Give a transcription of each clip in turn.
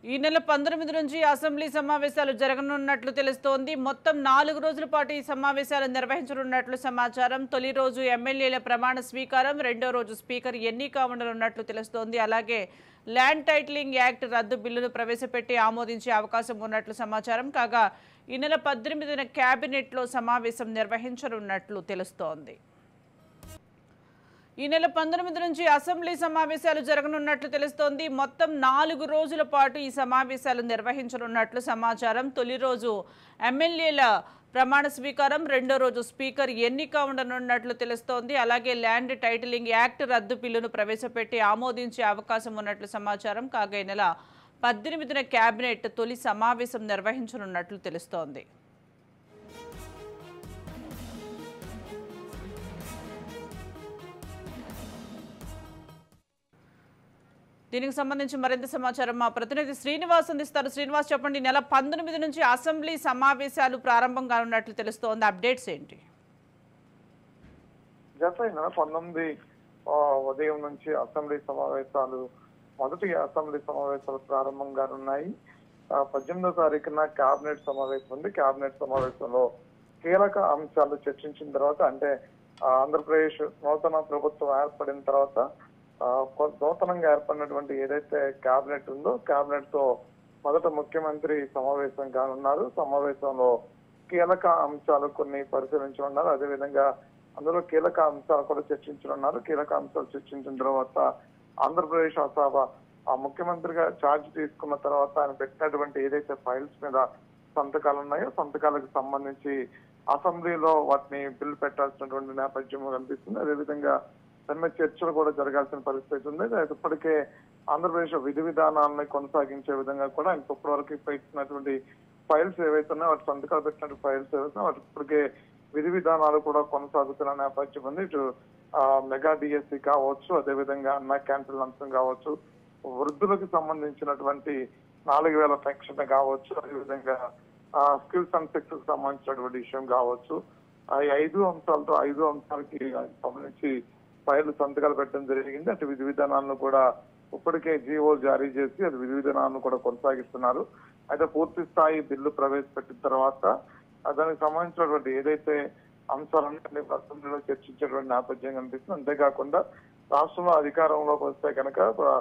ఈ నెల పంతొమ్మిది నుంచి అసెంబ్లీ సమావేశాలు జరగనున్నట్లు తెలుస్తోంది మొత్తం నాలుగు రోజుల పాటు ఈ సమావేశాలు నిర్వహించనున్నట్లు సమాచారం తొలి రోజు ఎమ్మెల్యేల ప్రమాణ స్వీకారం రెండో రోజు స్పీకర్ ఎన్నిక ఉండనున్నట్లు తెలుస్తోంది అలాగే ల్యాండ్ టైటిలింగ్ యాక్ట్ రద్దు బిల్లును ప్రవేశపెట్టి ఆమోదించే అవకాశం ఉన్నట్లు సమాచారం కాగా ఈ నెల పద్దెనిమిదిన కేబినెట్లో సమావేశం నిర్వహించనున్నట్లు తెలుస్తోంది ఈ నెల పంతొమ్మిది నుంచి అసెంబ్లీ సమావేశాలు జరగనున్నట్లు తెలుస్తోంది మొత్తం నాలుగు రోజుల పాటు ఈ సమావేశాలు నిర్వహించనున్నట్లు సమాచారం తొలి రోజు ఎమ్మెల్యేల ప్రమాణ స్వీకారం రెండో రోజు స్పీకర్ ఎన్నిక ఉండనున్నట్లు తెలుస్తోంది అలాగే ల్యాండ్ టైటిలింగ్ యాక్ట్ రద్దు బిల్లును ప్రవేశపెట్టి ఆమోదించే అవకాశం ఉన్నట్లు సమాచారం కాగా ఈ నెల పద్దెనిమిదిన కేబినెట్ తొలి సమావేశం నిర్వహించనున్నట్లు తెలుస్తోంది దీనికి సంబంధించి మరింత సమాచారం మా ప్రతినిధి శ్రీనివాస్ అందిస్తారు శ్రీనివాస్ చెప్పండి ఈ నెల పంతొమ్మిది నుంచి అసెంబ్లీ సమావేశాలు ప్రారంభం కానున్నట్లు తెలుస్తోంది అప్డేట్స్ ఏంటి గత ఈ నెల పంతొమ్మిది ఆ, ఉదయం నుంచి అసెంబ్లీ సమావేశాలు మొదటి అసెంబ్లీ సమావేశాలు ప్రారంభం కానున్నాయి ఆ, పద్దెనిమిదో తారీఖున కేబినెట్ సమావేశం ఉంది కేబినెట్ సమావేశంలో కీలక అంశాలు చర్చించిన తర్వాత అంటే ఆ, ఆంధ్రప్రదేశ్ నూతన ప్రభుత్వం ఏర్పడిన తర్వాత ఆ, కొ- నూతనంగా ఏర్పడినటువంటి ఏదైతే కేబినెట్ ఉందో కేబినెట్ తో మొదట ముఖ్యమంత్రి సమావేశం కానున్నారు సమావేశంలో కీలక అంశాలు కొన్ని పరిశీలించనున్నారు అదేవిధంగా అందులో కీలక అంశాలు కూడా చర్చించనున్నారు కీలక అంశాలు చర్చించిన తర్వాత ఆంధ్రప్రదేశ్ అసభ ఆ ముఖ్యమంత్రిగా ఛార్జ్ తీసుకున్న తర్వాత ఆయన పెట్టినటువంటి ఏదైతే ఫైల్స్ మీద సంతకాలు ఉన్నాయో సంతకాలకు సంబంధించి అసెంబ్లీలో వాటిని బిల్ పెట్టాల్సినటువంటి నేపథ్యం కనిపిస్తుంది అదేవిధంగా దాని మీద చర్చలు కూడా జరగాల్సిన పరిస్థితి ఉంది అయితే ఇప్పటికే ఆంధ్రప్రదేశ్ విధి విధానాలను కొనసాగించే విధంగా కూడా ఆయన ఇప్పటి వరకు పెట్టినటువంటి ఫైల్స్ ఏవైతే ఉన్నాయో వాటి సంతకాలు పెట్టినటువంటి ఫైల్స్ ఏవైతే ఉన్నాయో వాటి ఇప్పటికే విధి విధానాలు కూడా కొనసాగుతున్న నేపథ్యం ఉంది ఇటు ఆ, మెగా డిఎస్సి కావచ్చు అదేవిధంగా అన్న క్యాన్సిల్ అంశం కావచ్చు వృద్ధులకు సంబంధించినటువంటి నాలుగు వేల పెన్షన్ కావచ్చు అదేవిధంగా స్కిల్స్ అండ్ సెక్స్ కు సంబంధించినటువంటి విషయం కావచ్చు ఆ ఈ ఐదు అంశాలతో ఐదు అంశాలకి సంబంధించి ఫైల్ సంతకాలు పెట్టడం జరిగింది అటు విధి విధానాలను కూడా ఇప్పటికే జీవోలు జారీ చేసి అది విధి విధానాలను కూడా కొనసాగిస్తున్నారు అయితే పూర్తి స్థాయి బిల్లు ప్రవేశపెట్టిన తర్వాత ఆ దానికి సంబంధించినటువంటి ఏదైతే అంశాలన్నీ అసెంబ్లీలో చర్చించేటువంటి నేపథ్యం కనిపిస్తుంది అంతేకాకుండా రాష్ట్రంలో అధికారంలోకి వస్తే కనుక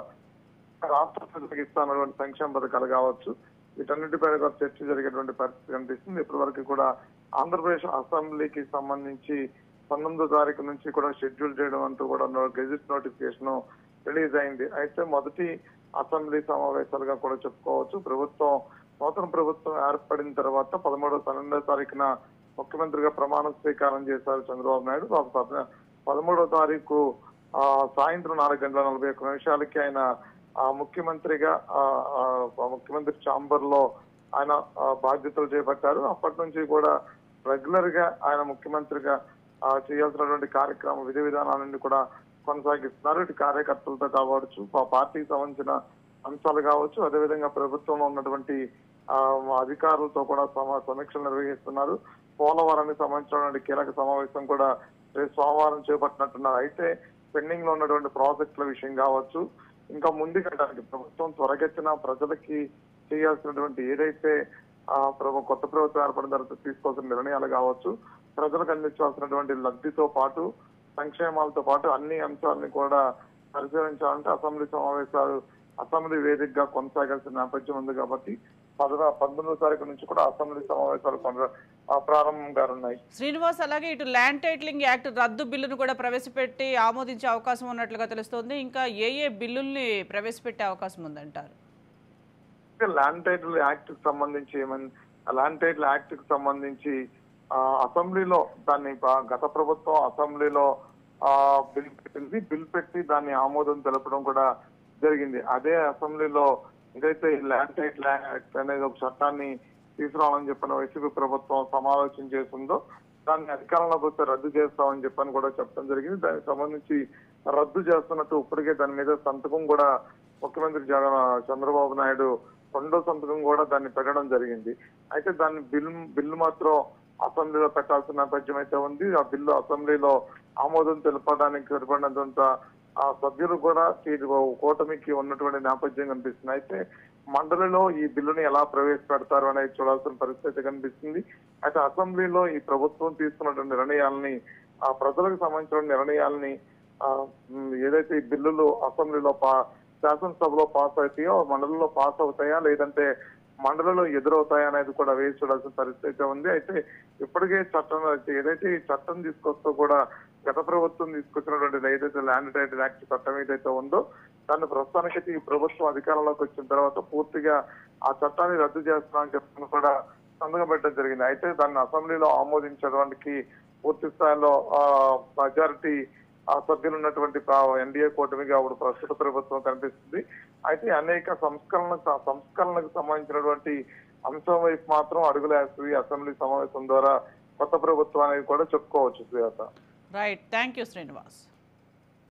రాష్ట్ర ప్రజలకు ఇస్తున్నటువంటి సంక్షేమ పథకాలు కావచ్చు వీటన్నిటిపై కూడా చర్చ జరిగేటువంటి పరిస్థితి కనిపిస్తుంది ఇప్పటి వరకు కూడా ఆంధ్రప్రదేశ్ అసెంబ్లీకి సంబంధించి పంతొమ్మిదో తారీఖు నుంచి కూడా షెడ్యూల్ చేయడం అంటూ కూడా గెజిట్ నోటిఫికేషన్ రిలీజ్ అయింది అయితే మొదటి అసెంబ్లీ సమావేశాలుగా కూడా చెప్పుకోవచ్చు ప్రభుత్వం నూతన ప్రభుత్వం ఏర్పడిన తర్వాత పదమూడో పన్నెండో తారీఖున ముఖ్యమంత్రిగా ప్రమాణ స్వీకారం చేశారు చంద్రబాబు నాయుడు పాపం పద- పదమూడో తారీఖు ఆ, సాయంత్రం నాలుగు గంటల నలభై ఒక్క నిమిషాలకి ఆయన ఆ, ముఖ్యమంత్రిగా ఆ, ఆ, ముఖ్యమంత్రి ఛాంబర్ లో ఆయన ఆ, బాధ్యతలు చేపట్టారు అప్పటి నుంచి కూడా రెగ్యులర్ గా ఆయన ముఖ్యమంత్రిగా ఆ, చేయాల్సినటువంటి కార్యక్రమం విధి విధానాలన్నీ కూడా కొనసాగిస్తున్నారు ఇటు కార్యకర్తలతో కావచ్చు పా- పార్టీకి సంబంధించిన అంశాలు కావచ్చు అదేవిధంగా ప్రభుత్వంలో ఉన్నటువంటి ఆ, అధికారులతో కూడా సమా సమీక్షలు నిర్వహిస్తున్నారు పోలవరానికి సంబంధించినటువంటి కీలక సమావేశం కూడా రేపు సోమవారం చేపట్టినట్టున్నారు అయితే పెండింగ్ లో ఉన్నటువంటి ప్రాజెక్టుల విషయం కావచ్చు ఇంకా ముందుకెళ్ళడానికి ప్రభుత్వం త్వరగెత్తిన ప్రజలకి చేయాల్సినటువంటి ఏదైతే ఆ ప్రభు కొత్త ప్రభుత్వం ఏర్పడిన తర్వాత తీసుకోవాల్సిన నిర్ణయాలు కావచ్చు ప్రజలకు అందించాల్సినటువంటి లబ్ధితో పాటు సంక్షేమాలతో పాటు అన్ని అంశాలని కూడా పరిశీలించాలంటే అసెంబ్లీ సమావేశాలు అసెంబ్లీ వేదికగా కొనసాగాల్సిన నేపథ్యం ఉంది కాబట్టి పదవ పంతొమ్మిదో తారీఖు నుంచి కూడా అసెంబ్లీ సమావేశాలు కొన- ఆ, ప్రారంభం కానున్నాయి శ్రీనివాస్ అలాగే ఇటు ల్యాండ్ టైటిలింగ్ యాక్ట్ రద్దు బిల్లును కూడా ప్రవేశపెట్టి ఆమోదించే అవకాశం ఉన్నట్లుగా తెలుస్తోంది ఇంకా ఏ ఏ బిల్లుల్ని ప్రవేశపెట్టే అవకాశం ఉందంటారు ల్యాండ్ టైటిల్ యాక్ట్ కి సంబంధించి ఏమన్ ల్యాండ్ టైటిల్ యాక్ట్ కి సంబంధించి ఆ, అసెంబ్లీలో దాన్ని ప- గత ప్రభుత్వం అసెంబ్లీలో ఆ, బిల్ పెట్టింది బిల్ పెట్టి దాన్ని ఆమోదం తెలపడం కూడా జరిగింది అదే అసెంబ్లీలో ఏదైతే ఈ ల్యాండ్ టైటిల్ యాక్ట్ అనేది ఒక చట్టాన్ని తీసుకురావాలని చెప్పిన వైసీపీ ప్రభుత్వం సమాలోచన చేసిందో దాన్ని అధికారంలోకి వస్తే రద్దు చేస్తామని చెప్పని కూడా చెప్పడం జరిగింది దానికి సంబంధించి రద్దు చేస్తున్నట్టు ఇప్పటికే దాని మీద సంతకం కూడా ముఖ్యమంత్రి జగన్ చంద్రబాబు నాయుడు రెండో సంతకం కూడా దాన్ని పెట్టడం జరిగింది అయితే దాన్ని బిల్ బిల్లు మాత్రం అసెంబ్లీలో పెట్టాల్సిన నేపథ్యం అయితే ఉంది ఆ బిల్లు అసెంబ్లీలో ఆమోదం తెలపడానికి సరిపడినంత ఆ సభ్యులు కూడా ఈ కూటమికి ఉన్నటువంటి నేపథ్యం కనిపిస్తుంది అయితే మండలిలో ఈ బిల్లుని ఎలా ప్రవేశపెడతారు అనేది చూడాల్సిన పరిస్థితి కనిపిస్తుంది అయితే అసెంబ్లీలో ఈ ప్రభుత్వం తీసుకున్నటువంటి నిర్ణయాలని ఆ ప్రజలకు సంబంధించిన నిర్ణయాలని ఆ, ఉమ్, ఏదైతే ఈ బిల్లులు అసెంబ్లీలో పా శాసనసభలో పాస్ అవుతాయో మండలిలో పాస్ అవుతాయా లేదంటే మండలిలో ఎదురవుతాయా అనేది కూడా వేసి చూడాల్సిన పరిస్థితి ఉంది అయితే ఇప్పటికే చట్టం ఏదైతే ఈ చట్టం తీసుకొస్తూ కూడా గత ప్రభుత్వం తీసుకొచ్చినటువంటి ఏదైతే ల్యాండ్ టైటిల్ యాక్ట్ చట్టం ఏదైతే ఉందో దాన్ని ప్రస్తుతానికైతే ఈ ప్రభుత్వం అధికారంలోకి వచ్చిన తర్వాత పూర్తిగా ఆ చట్టాన్ని రద్దు చేస్తున్నామని చెప్పుకుని కూడా సంతకం పెట్టడం జరిగింది అయితే దాన్ని అసెంబ్లీలో ఆమోదించడానికి పూర్తి స్థాయిలో మెజారిటీ ఆ సభ్యులు ఉన్నటువంటి ఎన్డీఏ కూటమిగా అప్పుడు ప్రస్తుత ప్రభుత్వం కనిపిస్తుంది అయితే అనేక సంస్కరణ సంస్కరణలకు సంబంధించినటువంటి అంశం వైపు మాత్రం అడుగులేస్తుంది అసెంబ్లీ సమావేశం ద్వారా కొత్త ప్రభుత్వం అనేది కూడా చెప్పుకోవచ్చు Sujatha right thank you Srinivas